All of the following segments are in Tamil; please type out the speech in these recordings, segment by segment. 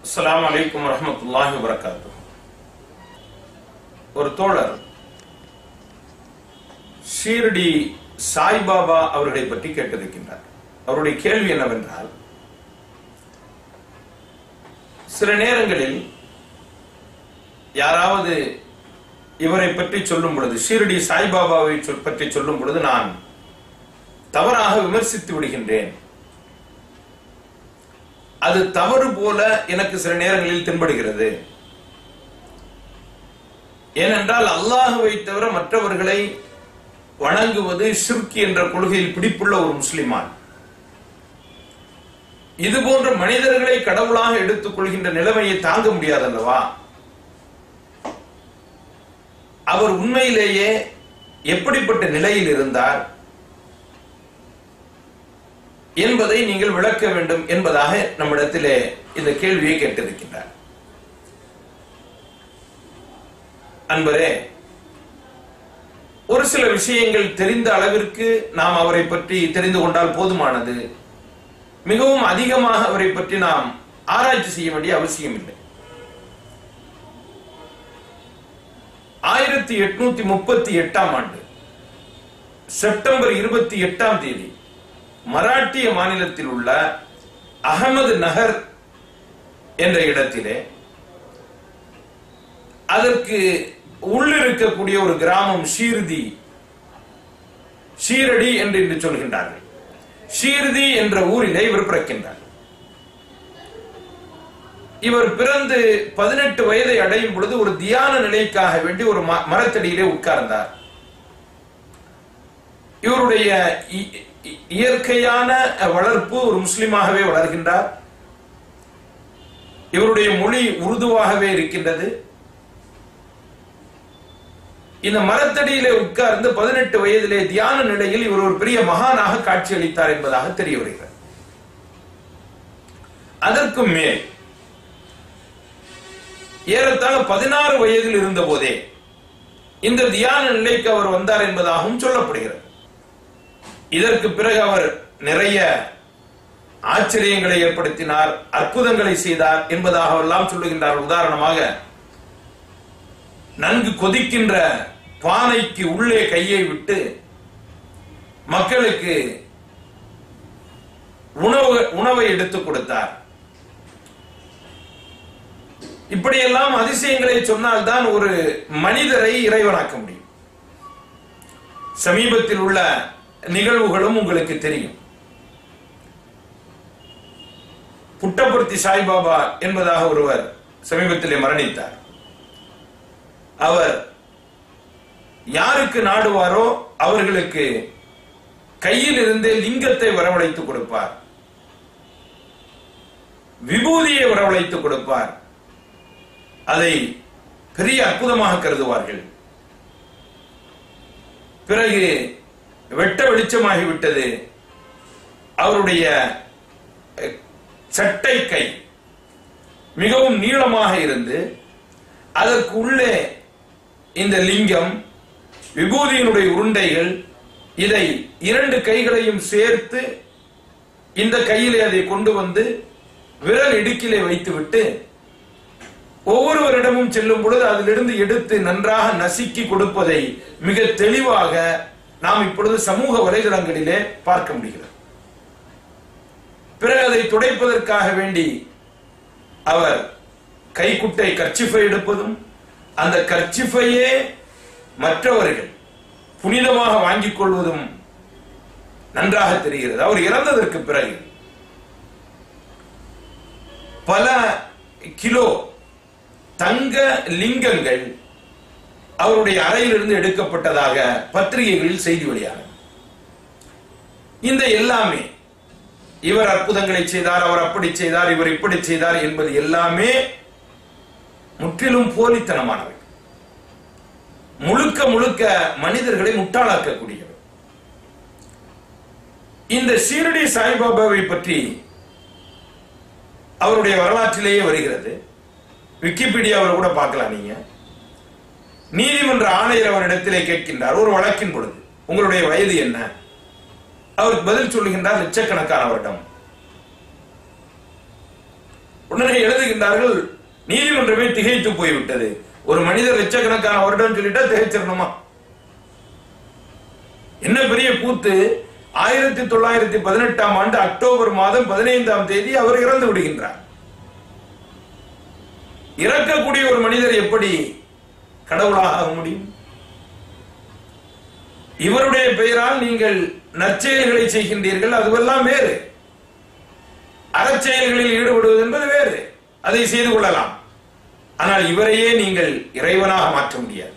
அஸ்ஸலாமு அலைக்கும் வரஹ்மத்துல்லாஹி வபரகாத்துஹு ஒரு தோழர் ஷீரடி சாய்பாபா அவர்களை பற்றி கேட்டிருக்கின்றார் அவருடைய கேள்வி என்னவென்றால் சில நேரங்களில் யாராவது இவரை பற்றி சொல்லும் பொழுது ஷீரடி சாய்பாபாவை சொல் பற்றி சொல்லும் பொழுது நான் தவறாக விமர்சித்து விடுகின்றேன் அது தவறு போல எனக்கு சில நேரங்களில் தென்படுகிறது ஏனென்றால் அல்லாஹுவை தவிர மற்றவர்களை வணங்குவது ஷிர்க் என்ற கொள்கையில் பிடிப்புள்ள ஒரு முஸ்லிமான் இது போன்ற மனிதர்களை கடவுளாக எடுத்துக் கொள்கின்ற நிலைமையை தாங்க முடியாது அல்லவா அவர் உண்மையிலேயே எப்படிப்பட்ட நிலையில் இருந்தார் என்பதை நீங்கள் விளக்க வேண்டும் என்பதாக நம்மிடத்திலே இந்த கேள்வியை கேட்டிருக்கின்றார் அன்பரே ஒரு சில விஷயங்கள் தெரிந்த அளவிற்கு நாம் அவரை பற்றி தெரிந்து கொண்டால் போதுமானது மிகவும் அதிகமாக அவரை பற்றி நாம் ஆராய்ச்சி செய்ய வேண்டிய அவசியம் இல்லை ஆயிரத்தி எட்நூத்தி முப்பத்தி எட்டாம் ஆண்டு செப்டம்பர் இருபத்தி எட்டாம் தேதி மராட்டிய மாநிலத்தில் உள்ள அகமது நகர் என்ற இடத்திலே அதற்கு உள்ளிருக்கக்கூடிய ஒரு கிராமம் ஷீர்தி ஷீரடி என்று இன்று சொல்கின்றார்கள் ஷீர்தி என்ற ஊரிலே இவர் பிறக்கின்றார் இவர் பிறந்து பதினெட்டு வயதை அடையும் பொழுது ஒரு தியான நிலைக்காக வேண்டி ஒரு ம- மரத்தடியிலே உட்கார்ந்தார் இவருடைய இ- இ- இயற்கையான வளர்ப்பு ஒரு முஸ்லிமாகவே வளர்கின்றார் இவருடைய மொழி உருதுவாகவே இருக்கின்றது இந்த மரத்தடியிலே உட்கார்ந்து பதினெட்டு வயதிலே தியான நிலையில் இவர் ஒரு பெரிய மகானாக காட்சியளித்தார் என்பதாக தெரிய வருகிறது அதற்கு மேல் ஏறத்தாழ பதினாறு வயதில் இருந்த போதே இந்த தியான நிலைக்கு அவர் வந்தார் என்பதாகவும் சொல்லப்படுகிறது இதற்கு பிறகு அவர் நிறைய ஆச்சரியங்களை ஏற்படுத்தினார் அற்புதங்களை செய்தார் என்பதாக எல்லாம் சொல்லுகின்றார் உதாரணமாக நன்கு கொதிக்கின்ற பானைக்கு உள்ளே கையை விட்டு மக்களுக்கு உணவு உணவை எடுத்துக் கொடுத்தார் இப்படியெல்லாம் அதிசயங்களை சொன்னால்தான் ஒரு மனிதரை இறைவனாக்க முடியும் சமீபத்தில் உள்ள நிகழ்வுகளும் உங்களுக்கு தெரியும் புட்டபர்த்தி சாய்பாபா என்பதாக ஒருவர் சமீபத்திலே மரணித்தார் அவர் யாருக்கு நாடுவாரோ அவர்களுக்கு கையில் இருந்தே லிங்கத்தை வரவழைத்து கொடுப்பார் விபூதியை வரவழைத்து கொடுப்பார் அதை பெரிய அற்புதமாக கருதுவார்கள் பிறகு வெட்ட வெளிச்சமாகிவிட்டது அவருடைய அஹ், சட்டை கை மிகவும் நீளமாக இருந்து அதற்கு உள்ளே இந்த லிங்கம் விபூதியினுடைய உருண்டைகள் இதை இரண்டு கைகளையும் சேர்த்து இந்த கையிலே அதை கொண்டு வந்து விரல் இடுக்கிலே வைத்துவிட்டு ஒவ்வொருவரிடமும் செல்லும் பொழுது அதிலிருந்து எடுத்து நன்றாக நசுக்கி கொடுப்பதை மிக தெளிவாக நாம் இப்பொழுது சமூக வலைதளங்களிலே பார்க்க முடிகிறது பிறகு அதை துடைப்பதற்காக வேண்டி அவர் கைக்குட்டை கர்ச்சிஃபை எடுப்பதும் அந்த கர்ச்சிஃபையே மற்றவர்கள் புனிதமாக வாங்கிக் கொள்வதும் நன்றாக தெரிகிறது அவர் இறந்ததற்கு பிறகு பல கிலோ தங்க லிங்கங்கள் அவருடைய அறையிலிருந்து எடுக்கப்பட்டதாக பத்திரிகைகளில் செய்தி வெளியாகும் இந்த எல்லாமே இவர் அற்புதங்களை செய்தார் அவர் அப்படி செய்தார் இவர் இப்படி செய்தார் என்பது எல்லாமே முற்றிலும் போலித்தனமானவை முழுக்க முழுக்க மனிதர்களை முட்டாளாக்கக்கூடியவை இந்த ஷீரடி சாய்பாபாவை பற்றி அவருடைய வரலாற்றிலேயே வருகிறது விக்கிபீடியாவில் கூட பார்க்கலாம் நீங்க நீதிமன்ற ஆணையர் அவரிடத்திலே கேட்கின்றார் ஒரு வழக்கின் பொழுது உங்களுடைய வயது என்ன அவருக்கு பதில் சொல்லுகின்றார் லட்சக்கணக்கான வருடம் உடனே எழுதுகின்றார்கள் நீதிமன்றமே திகைத்து போய்விட்டது ஒரு மனிதர் லட்சக்கணக்கான வருடம் சொல்லிட்டா திகைச்சிடணுமா என்ன பெரிய கூத்து ஆயிரத்தி தொள்ளாயிரத்தி பதினெட்டாம் ஆண்டு அக்டோபர் மாதம் பதினைந்தாம் தேதி அவர் இறந்து விடுகின்றார் இறக்கக்கூடிய ஒரு மனிதர் எப்படி கடவுளாக ஆக முடியும் இவருடைய பெயரால் நீங்கள் நற்செயல்களை செய்கின்றீர்கள் அதுவெல்லாம் வேறு அறச்செயல்களில் ஈடுபடுவது என்பது வேறு அதை செய்து கொள்ளலாம் ஆனால் இவரையே நீங்கள் இறைவனாக மாற்ற முடியாது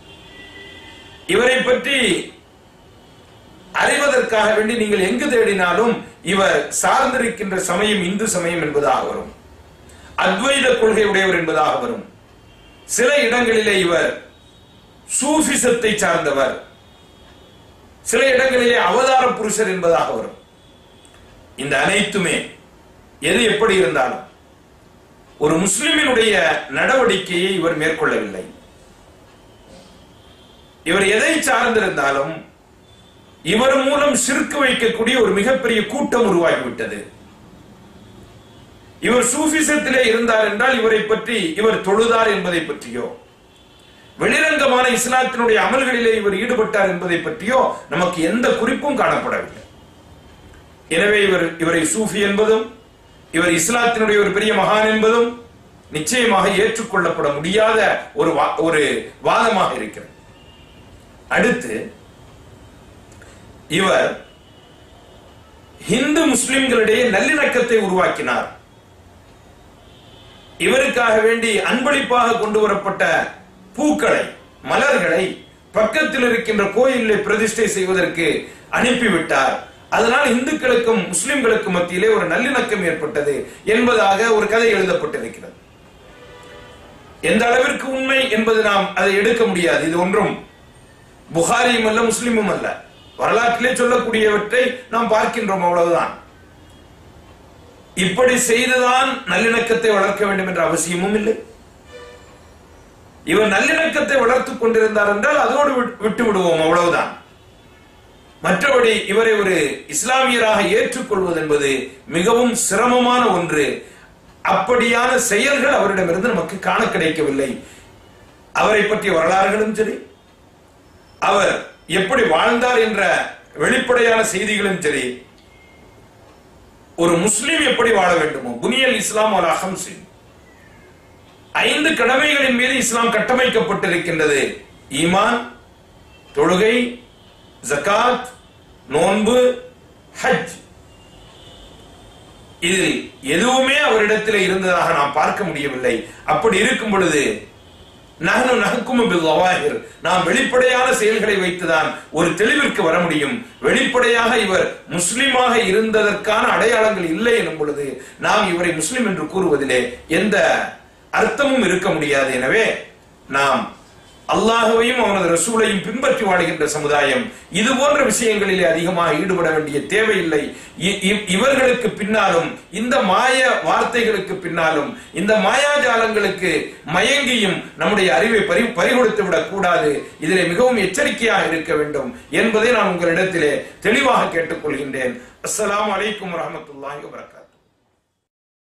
இவரை பற்றி அறிவதற்காக வேண்டி நீங்கள் எங்கு தேடினாலும் இவர் சார்ந்திருக்கின்ற சமயம் இந்து சமயம் என்பதாக வரும் அத்வைத கொள்கை உடையவர் என்பதாக வரும் சில இடங்களிலே இவர் சூஃபிசத்தை சார்ந்தவர் சில இடங்களிலே அவதார புருஷர் என்பதாக வரும் இந்த அனைத்துமே எது எப்படி இருந்தாலும் ஒரு முஸ்லிமினுடைய நடவடிக்கையை இவர் மேற்கொள்ளவில்லை இவர் எதை சார்ந்திருந்தாலும் இவர் மூலம் சிறுக்கு வைக்கக்கூடிய ஒரு மிகப்பெரிய கூட்டம் உருவாகிவிட்டது இவர் சூஃபிசத்திலே இருந்தார் என்றால் இவரை பற்றி இவர் தொழுதார் என்பதை பற்றியோ வெளிரங்கமான இஸ்லாத்தினுடைய அமல்களிலே இவர் ஈடுபட்டார் என்பதை பற்றியோ நமக்கு எந்த குறிப்பும் காணப்படவில்லை எனவே இவர் இவரை சூஃபி என்பதும் இவர் இஸ்லாத்தினுடைய ஒரு பெரிய மகான் என்பதும் நிச்சயமாக ஏற்றுக்கொள்ளப்பட முடியாத ஒரு வா- ஒரு வாதமாக இருக்கிறது அடுத்து இவர் இந்து முஸ்லிம்களிடையே நல்லிணக்கத்தை உருவாக்கினார் இவருக்காக வேண்டி அன்பளிப்பாக கொண்டு வரப்பட்ட பூக்களை மலர்களை பக்கத்தில் இருக்கின்ற கோயிலில் பிரதிஷ்டை செய்வதற்கு அனுப்பிவிட்டார் அதனால் இந்துக்களுக்கும் முஸ்லிம்களுக்கும் மத்தியிலே ஒரு நல்லிணக்கம் ஏற்பட்டது என்பதாக ஒரு கதை எழுதப்பட்டிருக்கிறது எந்த அளவிற்கு உண்மை என்பது நாம் அதை எடுக்க முடியாது இது ஒன்றும் புகாரியும் அல்ல முஸ்லிமும் அல்ல வரலாற்றிலே சொல்லக்கூடியவற்றை நாம் பார்க்கின்றோம் அவ்வளவுதான் இப்படி செய்துதான் நல்லிணக்கத்தை வளர்க்க வேண்டும் என்ற அவசியமும் இல்லை இவர் நல்லிணக்கத்தை வளர்த்துக் கொண்டிருந்தார் என்றால் அதோடு விட்- விட்டு விடுவோம் அவ்வளவுதான் மற்றபடி இவரை ஒரு இஸ்லாமியராக ஏற்றுக்கொள்வது என்பது மிகவும் சிரமமான ஒன்று அப்படியான செயல்கள் அவரிடமிருந்து நமக்கு காண கிடைக்கவில்லை அவரை பற்றிய வரலாறுகளும் சரி அவர் எப்படி வாழ்ந்தார் என்ற வெளிப்படையான செய்திகளும் சரி ஒரு முஸ்லிம் எப்படி வாழ வேண்டுமோ புனியல் இஸ்லாம் ஒரு அகம்சின் ஐந்து கடமைகளின் மீது இஸ்லாம் கட்டமைக்கப்பட்டிருக்கின்றது ஈமான் தொழுகை ஜகாத் நோன்பு ஹஜ் இதில் எதுவுமே அவரிடத்தில் இருந்ததாக நாம் பார்க்க முடியவில்லை அப்படி இருக்கும் பொழுது நகனு நகக்கும் பில் நாம் வெளிப்படையான செயல்களை வைத்துதான் ஒரு தெளிவிற்கு வர முடியும் வெளிப்படையாக இவர் முஸ்லிமாக இருந்ததற்கான அடையாளங்கள் இல்லை எனும் பொழுது நாம் இவரை முஸ்லிம் என்று கூறுவதிலே எந்த அர்த்தமும் இருக்க முடியாது எனவே நாம் அல்லாஹுவையும் அவனது ரசூலையும் பின்பற்றி வாழுகின்ற சமுதாயம் இது போன்ற விஷயங்களிலே அதிகமாக ஈடுபட வேண்டிய தேவையில்லை இ- இ- இவர்களுக்கு பின்னாலும் இந்த மாய வார்த்தைகளுக்கு பின்னாலும் இந்த மாயாஜாலங்களுக்கு மயங்கியும் நம்முடைய அறிவை பறி பறிகொடுத்து விடக் கூடாது இதிலே மிகவும் எச்சரிக்கையாக இருக்க வேண்டும் என்பதை நான் உங்களிடத்திலே தெளிவாக கேட்டுக்கொள்கின்றேன் அஸ்ஸலாமு அலைக்கும் வரஹ்மத்துல்லாஹி வபரகாத்துஹு